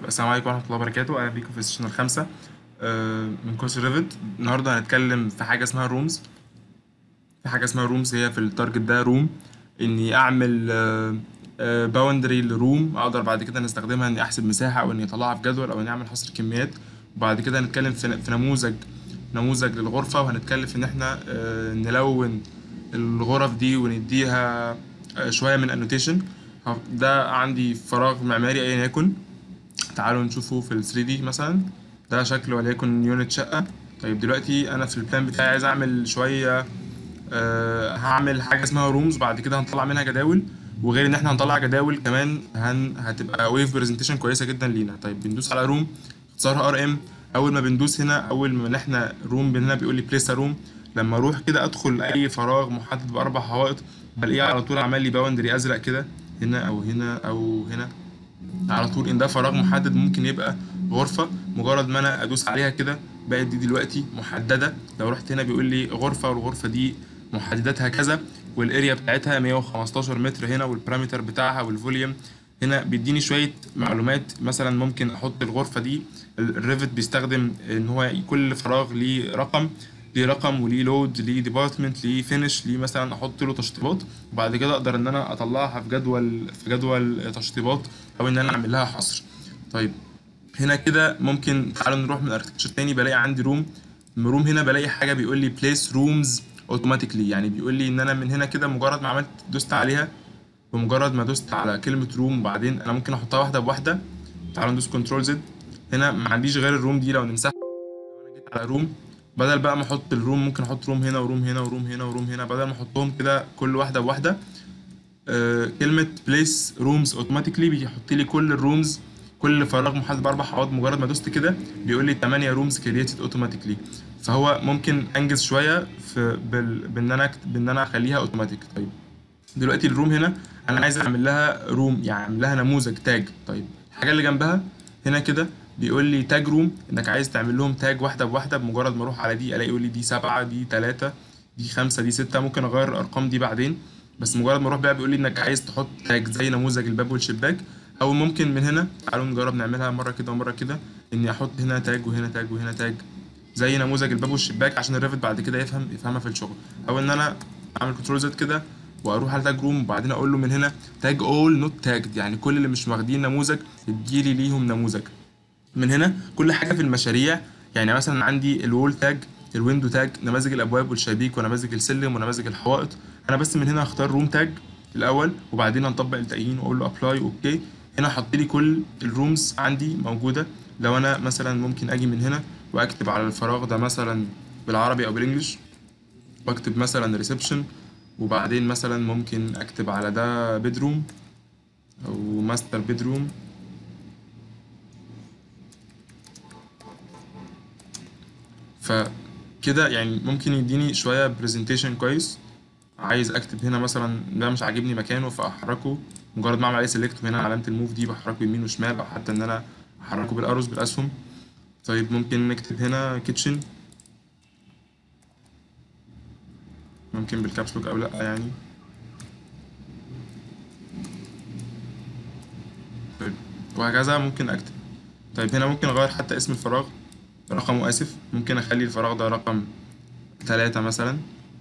السلام عليكم ورحمة الله وبركاته أهلا بيكم في السيشن الخامسة آه، من كورس ريفت النهاردة هنتكلم في حاجة اسمها رومز في حاجة اسمها رومز هي في التارجت ده روم إني أعمل باوندري لروم أقدر بعد كده نستخدمها إني أحسب مساحة أو إني أطلعها في جدول أو إني أعمل حصر كميات وبعد كده هنتكلم في في نموذج نموذج للغرفة وهنتكلم في إن إحنا آه، نلون الغرف دي ونديها آه، شوية من انوتيشن ده عندي فراغ معماري أيا يكن تعالوا نشوفه في ال 3 دي مثلا ده شكله وليكن يونت شقة طيب دلوقتي أنا في البلان بتاعي عايز أعمل شوية آه هعمل حاجة اسمها رومز بعد كده هنطلع منها جداول وغير إن إحنا هنطلع جداول كمان هن هتبقى ويف برزنتيشن كويسة جدا لينا طيب بندوس على روم اختصارها ار ام أول ما بندوس هنا أول ما إحنا روم هنا بيقول لي بليس روم لما أروح كده أدخل أي فراغ محدد بأربع حوائط بلاقيه على طول عمل لي باوندري أزرق كده هنا أو هنا أو هنا على طول ان ده فراغ محدد ممكن يبقى غرفه مجرد ما انا ادوس عليها كده بقت دي دلوقتي محدده لو رحت هنا بيقول لي غرفه والغرفه دي محدداتها كذا والاريا بتاعتها 115 متر هنا والبارامتر بتاعها والفوليوم هنا بيديني شويه معلومات مثلا ممكن احط الغرفه دي الريفت بيستخدم ان هو كل فراغ ليه رقم ليه رقم وليه لود ليه ديبارتمنت ليه فينش ليه مثلا احط له تشطيبات وبعد كده اقدر ان انا اطلعها في جدول في جدول تشطيبات او ان انا اعمل لها حصر طيب هنا كده ممكن تعالوا نروح من اركتشر تاني بلاقي عندي روم من روم هنا بلاقي حاجه بيقول لي بليس رومز اوتوماتيكلي يعني بيقول لي ان انا من هنا كده مجرد ما عملت دوست عليها بمجرد ما دوست على كلمه روم وبعدين انا ممكن احطها واحده بواحده تعالوا ندوس كنترول زد هنا ما عنديش غير الروم دي لو نمسحها لو انا جيت على روم بدل بقى ما احط الروم ممكن احط روم هنا وروم هنا وروم هنا وروم هنا بدل ما احطهم كده كل واحده بواحده آه كلمه بليس رومز اوتوماتيكلي بيحط لي كل الرومز كل فراغ محدد باربع حوائط مجرد ما دوست كده بيقول لي 8 رومز كرييتد اوتوماتيكلي فهو ممكن انجز شويه في بال... بان انا أكت- بان انا اخليها اوتوماتيك طيب دلوقتي الروم هنا انا عايز اعمل لها روم يعني اعمل لها نموذج تاج طيب الحاجه اللي جنبها هنا كده بيقول لي تاج روم انك عايز تعمل لهم تاج واحده بواحده بمجرد ما اروح على دي الاقي يقول لي دي سبعة دي تلاتة دي خمسة دي ستة ممكن اغير الارقام دي بعدين بس مجرد ما اروح بقى بيقول لي انك عايز تحط تاج زي نموذج الباب والشباك او ممكن من هنا تعالوا نجرب نعملها مره كده ومره كده اني احط هنا تاج وهنا تاج وهنا تاج زي نموذج الباب والشباك عشان الريفت بعد كده يفهم يفهمها في الشغل او ان انا اعمل كنترول زد كده واروح على تاج روم وبعدين اقول له من هنا تاج اول نوت تاجد يعني كل اللي مش واخدين نموذج يديلي ليهم نموذج من هنا كل حاجه في المشاريع يعني مثلا عندي الوول تاج الويندو تاج نماذج الابواب والشبابيك ونماذج السلم ونماذج الحوائط انا بس من هنا اختار روم تاج الاول وبعدين هنطبق الباقيين واقول له ابلاي اوكي هنا حط لي كل الرومز عندي موجوده لو انا مثلا ممكن اجي من هنا واكتب على الفراغ ده مثلا بالعربي او بالانجلش واكتب مثلا ريسبشن وبعدين مثلا ممكن اكتب على ده بيدروم او ماستر بيدروم فكده يعني ممكن يديني شوية برزنتيشن كويس عايز اكتب هنا مثلا ده مش عاجبني مكانه فاحركه مجرد ما اعمل عليه سيلكت وهنا علامة الموف دي بحركه يمين وشمال او حتى ان انا احركه بالاروس بالاسهم طيب ممكن نكتب هنا كيتشن ممكن بالكابس لوك او لا يعني طيب وهكذا ممكن اكتب طيب هنا ممكن اغير حتى اسم الفراغ رقمه اسف ممكن اخلي الفراغ ده رقم تلاتة مثلا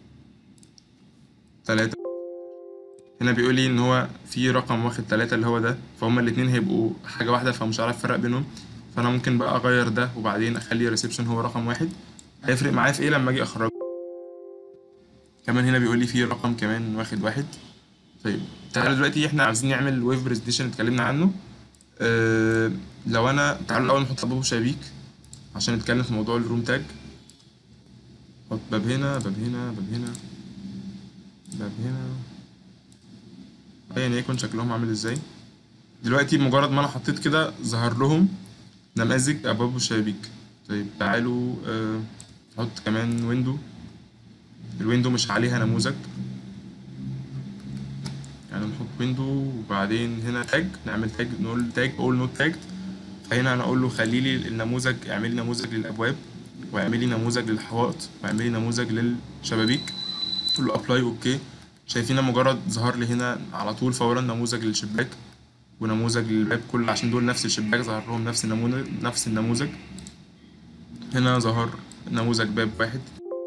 تلاتة هنا بيقول لي ان هو في رقم واخد تلاتة اللي هو ده فهما الاتنين هيبقوا حاجة واحدة فمش عارف افرق بينهم فانا ممكن بقى اغير ده وبعدين اخلي ريسبشن هو رقم واحد هيفرق معايا في ايه لما اجي اخرجه كمان هنا بيقول لي في رقم كمان واخد واحد طيب تعالوا دلوقتي احنا عايزين نعمل ويف برزنتيشن اتكلمنا عنه اه لو انا تعالوا الاول نحط ابواب شبابيك عشان نتكلم في موضوع الروم تاج حط باب هنا باب هنا باب هنا باب هنا ايا يكن شكلهم عامل ازاي دلوقتي بمجرد ما انا حطيت كده ظهر لهم نماذج ابواب وشبابيك طيب تعالوا آه، نحط كمان ويندو الويندو مش عليها نموذج يعني نحط ويندو وبعدين هنا تاج نعمل تاج نقول تاج اول نوت تاج فهنا انا اقول له خلي لي النموذج اعمل لي نموذج للابواب واعمل لي نموذج للحوائط واعمل لي نموذج للشبابيك اقول له ابلاي اوكي شايفين مجرد ظهر لي هنا على طول فورا نموذج للشباك ونموذج للباب كله عشان دول نفس الشباك ظهر لهم نفس النموذج نفس النموذج هنا ظهر نموذج باب واحد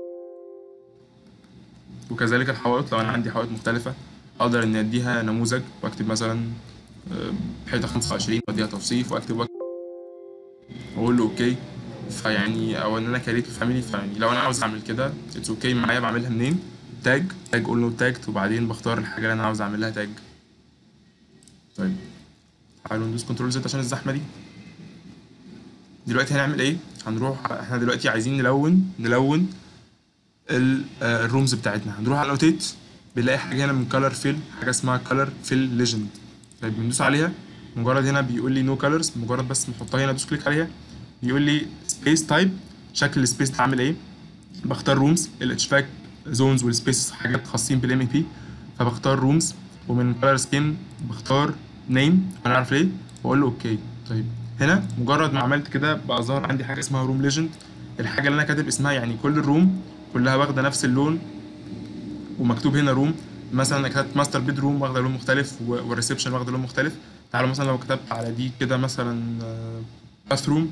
وكذلك الحوائط لو انا عندي حوائط مختلفة اقدر اني اديها نموذج واكتب مثلا آه، حيطة خمسة وعشرين واديها توصيف واكتب وقت واقول له اوكي فيعني او ان انا كريت فاميلي فيعني لو انا عاوز اعمل كده اتس اوكي معايا بعملها منين تاج تاج اقول له تاج وبعدين بختار الحاجة اللي انا عاوز اعملها تاج طيب تعالوا ندوس كنترول زد عشان الزحمة دي دلوقتي هنعمل ايه هنروح احنا دلوقتي عايزين نلون نلون ال- آه، الرومز بتاعتنا هنروح على الاوتيت بنلاقي حاجه هنا من كلر فيل حاجه اسمها كلر فيل ليجند طيب بندوس عليها مجرد هنا بيقول لي نو كلرز مجرد بس نحطها هنا ادوس كليك عليها بيقول لي سبيس تايب شكل السبيس ده عامل ايه بختار رومز الاتشفاك زونز والسبيس حاجات خاصين بالام اي بي فبختار رومز ومن كلر سكيم بختار نيم انا عارف ليه واقول له اوكي طيب هنا مجرد ما عملت كده بقى ظهر عندي حاجه اسمها روم ليجند الحاجه اللي انا كاتب اسمها يعني كل الروم كلها واخده نفس اللون ومكتوب هنا روم مثلا انا كتبت ماستر بيد روم واخده لون مختلف و- والريسبشن واخده لون مختلف تعالوا مثلا لو كتبت على دي كده مثلا باث روم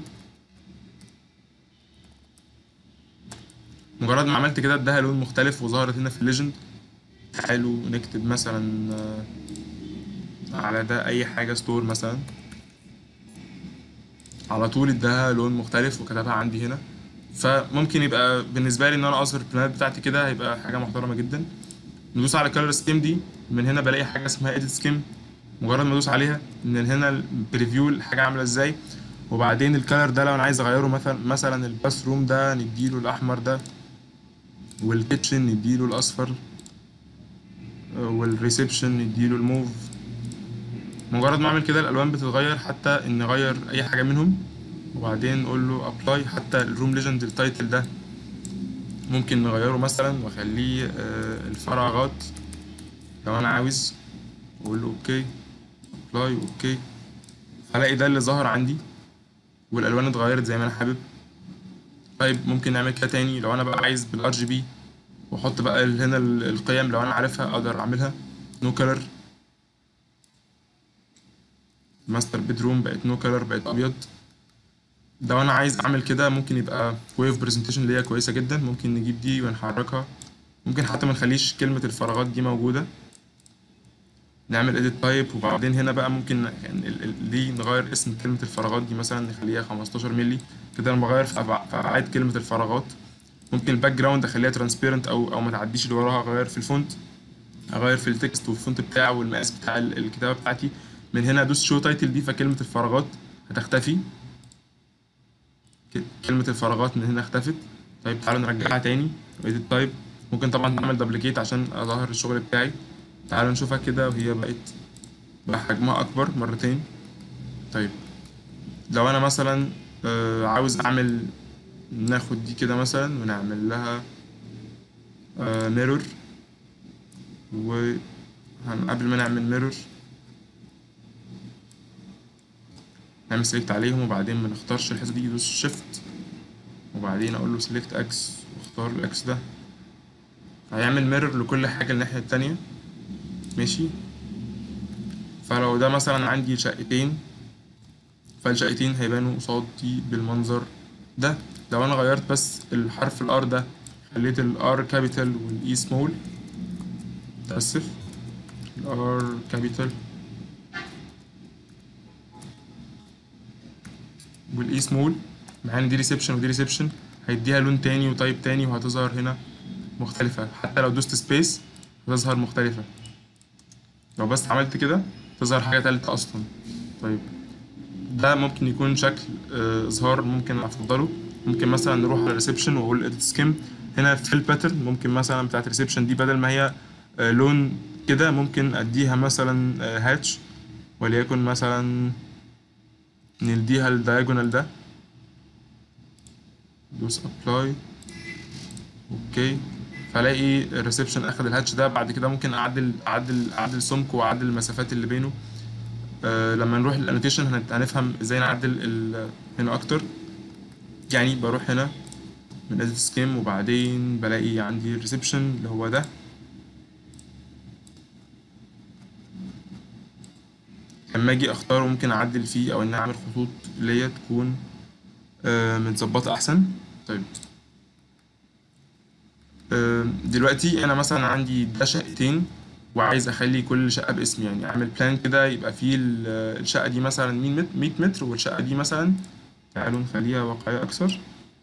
مجرد ما عملت كده اداها لون مختلف وظهرت هنا في الليجند تعالوا نكتب مثلا آه، على ده اي حاجه ستور مثلا على طول اداها لون مختلف وكتبها عندي هنا فممكن يبقى بالنسبه لي ان انا اظهر البلانات بتاعتي كده هيبقى حاجه محترمه جدا ندوس على كلر سكيم دي من هنا بلاقي حاجه اسمها ايديت سكيم مجرد ما ادوس عليها من هنا البريفيو الحاجه عامله ازاي وبعدين الكلر ده لو انا عايز اغيره مثلا مثلا الباث روم ده نديله الاحمر ده والكيتشن نديله الاصفر آه، والريسبشن نديله الموف مجرد ما اعمل كده الالوان بتتغير حتى ان اغير اي حاجه منهم وبعدين نقول له ابلاي حتى الروم ليجند التايتل ده ممكن نغيره مثلا واخليه آه، الفراغات لو انا عاوز اقول له اوكي ابلاي اوكي هلاقي ده اللي ظهر عندي والالوان اتغيرت زي ما انا حابب طيب ممكن نعمل كده تاني لو انا بقى عايز بالار جي بي واحط بقى ال- هنا ال- القيم لو انا عارفها اقدر اعملها نو كلر ماستر بيدروم بقت نو كلر بقت ابيض لو انا عايز اعمل كده ممكن يبقى ويف برزنتيشن اللي هي كويسه جدا ممكن نجيب دي ونحركها ممكن حتى ما نخليش كلمه الفراغات دي موجوده نعمل edit type وبعدين هنا بقى ممكن يعني ال- ال- دي نغير اسم كلمة الفراغات دي مثلا نخليها 15 مللي كده انا بغير في أبع- في ابعاد كلمة الفراغات ممكن الباك جراوند اخليها ترانسبيرنت او او ما تعديش اللي وراها اغير في الفونت اغير في التكست والفونت بتاعه والمقاس بتاع ال- الكتابة بتاعتي من هنا ادوس شو تايتل دي فكلمة الفراغات هتختفي ك- كلمة الفراغات من هنا اختفت طيب تعالوا نرجعها تاني edit type ممكن طبعا نعمل دبليكيت عشان اظهر الشغل بتاعي تعالوا نشوفها كده وهي بقت بقى حجمها اكبر مرتين طيب لو انا مثلا آه، عاوز اعمل ناخد دي كده مثلا ونعمل لها ميرور و هن- قبل ما نعمل ميرور نعمل سيلكت عليهم وبعدين ما نختارش الحته دي يدوس شيفت وبعدين اقول له سيلكت اكس واختار الاكس ده هيعمل ميرور لكل حاجه الناحيه التانية ماشي فلو ده مثلا عندي شقتين فالشقتين هيبانوا قصادي بالمنظر ده لو انا غيرت بس الحرف الار ده خليت الار كابيتال والاي سمول متأسف الار كابيتال والاي سمول مع ان دي ريسبشن ودي ريسبشن هيديها لون تاني وتايب تاني وهتظهر هنا مختلفة حتى لو دوست سبيس هتظهر مختلفة لو بس عملت كده تظهر حاجة تالتة أصلا طيب ده ممكن يكون شكل آه، إظهار ممكن أفضله ممكن مثلا نروح على ريسبشن وأقول edit scheme هنا في الباترن ممكن مثلا بتاعت ريسبشن دي بدل ما هي آه، لون كده ممكن أديها مثلا هاتش وليكن مثلا نديها الدايجونال ده دوس ابلاي اوكي فالاقي الريسبشن اخد الهاتش ده بعد كده ممكن اعدل اعدل اعدل سمك واعدل المسافات اللي بينه آه لما نروح للانوتيشن هنفهم ازاي نعدل ال- هنا اكتر يعني بروح هنا من edit سكيم وبعدين بلاقي عندي الريسبشن اللي هو ده لما اجي اختاره ممكن اعدل فيه او ان اعمل خطوط ليا تكون آه، متظبطه احسن طيب آه، دلوقتي انا مثلا عندي ده شقتين وعايز اخلي كل شقه باسم يعني اعمل بلان كده يبقى فيه ال- الشقه دي مثلا 100 متر 100 متر والشقه دي مثلا تعالوا نخليها واقعيه اكثر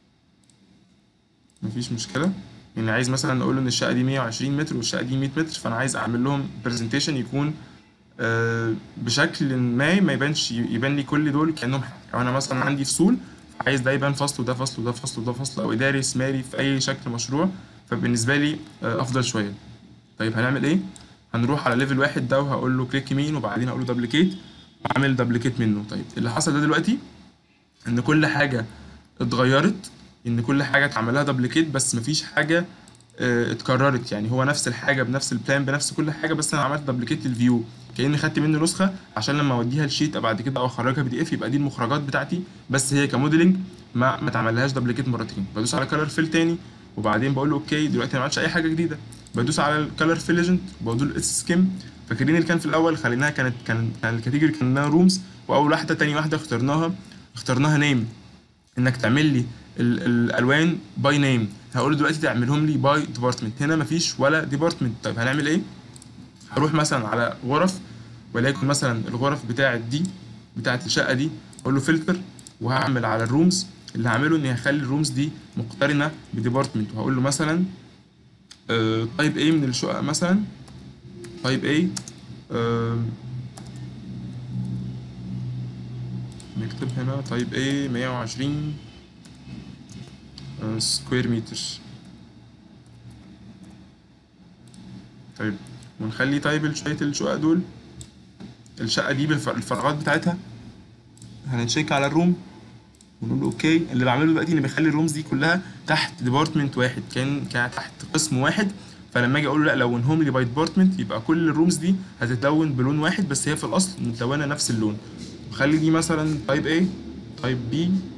مفيش مشكله يعني عايز مثلا اقول له ان الشقه دي 120 متر والشقه دي 100 متر فانا عايز اعمل لهم برزنتيشن يكون آه، بشكل ما ما يبانش يبان لي كل دول كانهم حاجه لو انا مثلا عندي فصول عايز ده يبان فصل وده فصل وده فصل وده فصل او اداري استثماري في اي شكل مشروع فبالنسبه لي آه، افضل شويه طيب هنعمل ايه هنروح على ليفل واحد ده وهقول له كليك يمين وبعدين هقول له دبليكيت واعمل دبليكيت منه طيب اللي حصل ده دلوقتي ان كل حاجه اتغيرت ان كل حاجه اتعمل لها دبليكيت بس مفيش حاجه آه، اتكررت يعني هو نفس الحاجه بنفس البلان بنفس كل حاجه بس انا عملت دبليكيت للفيو كاني خدت منه نسخه عشان لما اوديها الشيت بعد كده او اخرجها بي دي اف يبقى دي المخرجات بتاعتي بس هي كموديلنج ما ما اتعملهاش دبليكيت مرتين بدوس على كلر فيل تاني وبعدين بقول له اوكي دلوقتي ما عملتش اي حاجه جديده بدوس على الكلر فيل ليجند وبقول له اس سكيم فاكرين اللي كان في الاول خليناها كانت كان كان الكاتيجوري كانها رومز واول واحده تاني واحده اخترناها اخترناها نيم انك تعمل لي ال- الالوان باي نيم هقول له دلوقتي تعملهم لي باي ديبارتمنت هنا مفيش ولا ديبارتمنت طيب هنعمل ايه هروح مثلا على غرف وليكن مثلا الغرف بتاعت دي بتاعت الشقه دي اقول له فلتر وهعمل على الرومز اللي هعمله اني هخلي الرومز دي مقترنه بديبارتمنت وهقول له مثلا تايب A من الشقق مثلا تايب A آم، نكتب هنا تايب A 120 سكوير متر طيب ونخلي طيب شوية الشقق دول الشقة دي بالفراغات بتاعتها هنتشيك على الروم ونقول له اوكي اللي بعمله دلوقتي اني بخلي الرومز دي كلها تحت ديبارتمنت واحد كان كان تحت قسم واحد فلما اجي اقول له لا لونهم لي باي ديبارتمنت يبقى كل الرومز دي هتتلون بلون واحد بس هي في الاصل متلونه نفس اللون وخلي دي مثلا تايب A تايب B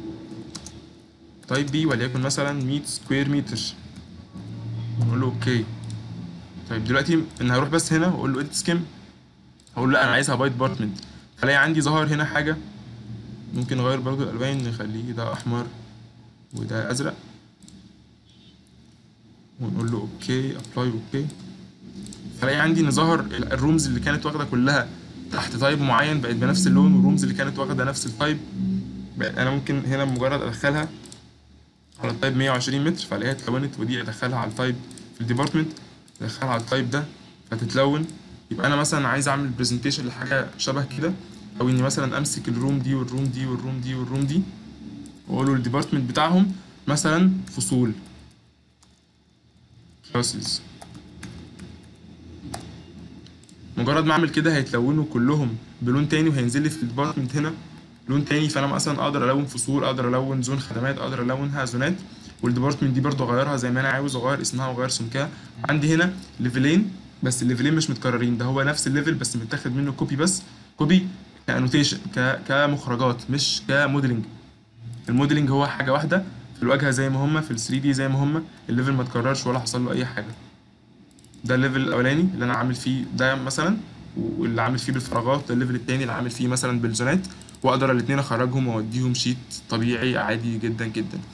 تايب B وليكن مثلا 100 سكوير متر ونقول له اوكي طيب دلوقتي انا هروح بس هنا واقول له اديت سكيم هقول له لا انا عايزها باي ديبارتمنت هلاقي عندي ظهر هنا حاجه ممكن نغير برضو الالوان نخليه ده احمر وده ازرق ونقول له اوكي ابلاي اوكي فلاقي عندي ان ظهر ال- الرومز اللي كانت واخده كلها تحت تايب معين بقت بنفس اللون والرومز اللي كانت واخده نفس التايب بقت انا ممكن هنا مجرد ادخلها على التايب 120 متر فالاقيها اتلونت ودي ادخلها على التايب في الديبارتمنت ادخلها على التايب ده فتتلون يبقى انا مثلا عايز اعمل برزنتيشن لحاجه شبه كده او اني مثلا امسك الروم دي والروم دي والروم دي والروم دي واقول له الديبارتمنت بتاعهم مثلا فصول كلاسز مجرد ما اعمل كده هيتلونوا كلهم بلون تاني وهينزل لي في الديبارتمنت هنا لون تاني فانا مثلا اقدر الون فصول اقدر الون زون خدمات اقدر الونها زونات والديبارتمنت دي برضو اغيرها زي ما انا عاوز اغير اسمها واغير سمكها عندي هنا ليفلين بس الليفلين مش متكررين ده هو نفس الليفل بس متاخد منه كوبي بس كوبي كانوتيشن ك... كمخرجات مش كموديلنج الموديلنج هو حاجه واحده في الواجهه زي ما هما في ال 3 دي زي ما هما الليفل ما اتكررش ولا حصل له اي حاجه ده الليفل الاولاني اللي انا عامل فيه ده مثلا واللي عامل فيه بالفراغات ده الليفل التاني اللي عامل فيه مثلا بالزونات واقدر الاتنين اخرجهم واوديهم شيت طبيعي عادي جدا جدا